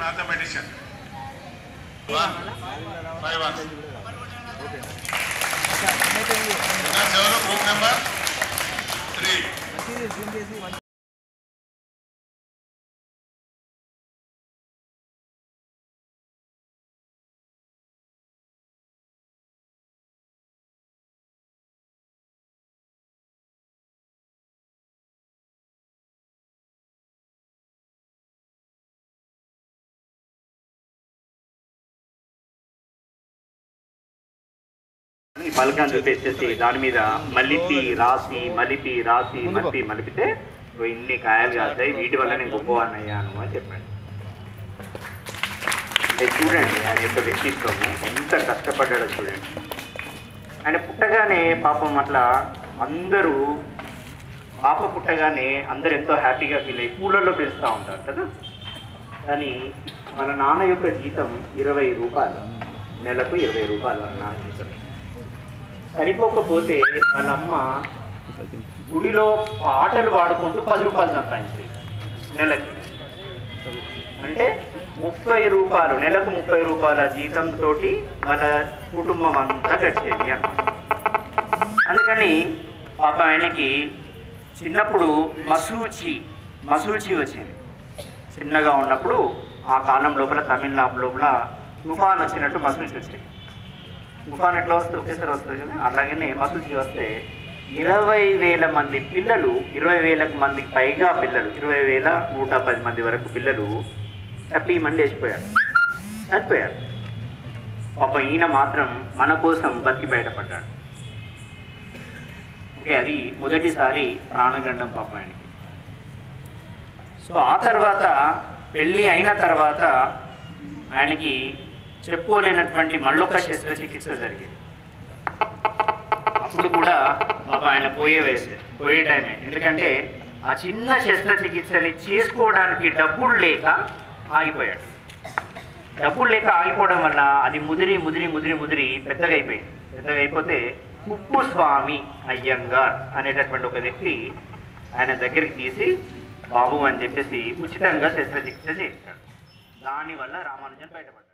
mathematician. One, five one. Winners ఎవరు? Group number three. ఈ పలకాన్ని చూపించేసి దాని మీద మలిపి రాసి మలిపి రాసి మలిపి మలిపితే "ఓ ఇన్ని కాయలు కాస్తాయి వీటి వల్ల నేను గొప్పవాడిని అయ్యాను అని చెప్పాడు అంటే చూడండి ఆయన యొక్క వ్యక్తిత్వం ఎంత కష్టపడ్డాడో చూడండి ఆయన పుట్టగానే పాపం అట్లా అందరూ పాప పుట్టగానే అందరు ఎంతో హ్యాపీగా ఫీల్ అయ్యి పూలలో పెంచుతూ ఉంటారు కదా కానీ మన నాన్న యొక్క జీతం ఇరవై రూపాయలు నెలకు ఇరవై రూపాయలు వాళ్ళ నాన్న జీతం సరిపోకపోతే వాళ్ళ అమ్మ గుడిలో పాటలు పాడుకుంటూ పది రూపాయలు సంపాదించింది నెలకి అంటే ముప్పై రూపాయలు నెలకు ముప్పై రూపాయల జీతంతో మన కుటుంబం అంతా గడిచేది అన్నమాట అందుకని పాప ఆయనకి చిన్నప్పుడు మసూచి మసూచి వచ్చింది చిన్నగా ఉన్నప్పుడు ఆ కాలం లోపల తమిళనాడు లోపల తుఫాన్ వచ్చినట్టు మసూచి వచ్చింది తుఫాన్ ఎట్లా వస్తే ఒకేసారి వస్తుంది కదా అలాగనే మసూచి వస్తే ఇరవై వేల మంది పిల్లలు ఇరవై వేల మందికి పైగా పిల్లలు ఇరవై వేల నూట పది మంది వరకు పిల్లలు హ్యాపీ మంది వేసిపోయారు చనిపోయారు పాప ఈయన మాత్రం మన కోసం బతికి బయటపడ్డాడు ఓకే అది మొదటిసారి ప్రాణగండం పాప ఆయనకి సో ఆ తర్వాత పెళ్ళి అయిన తర్వాత ఆయనకి చెప్పుకోలేనటువంటి మళ్ళొక శస్త్రచికిత్స జరిగింది అప్పుడు కూడా పాప ఆయన పోయే వయసు పోయే టైమే ఎందుకంటే ఆ చిన్న శస్త్రచికిత్సని చేసుకోవడానికి డబ్బులు లేక ఆగిపోయాడు డబ్బులు లేక ఆగిపోవడం వల్ల అది ముదిరి ముదిరి ముదిరి ముదిరి పెద్దగా అయిపోయింది పెద్దగా అయిపోతే ఉప్పు స్వామి అయ్యంగార్ అనేటటువంటి ఒక వ్యక్తి ఆయన దగ్గరికి తీసి బాబు అని చెప్పేసి ఉచితంగా శస్త్రచికిత్స చేశాడు దానివల్ల రామానుజన్ బయటపడ్డాడు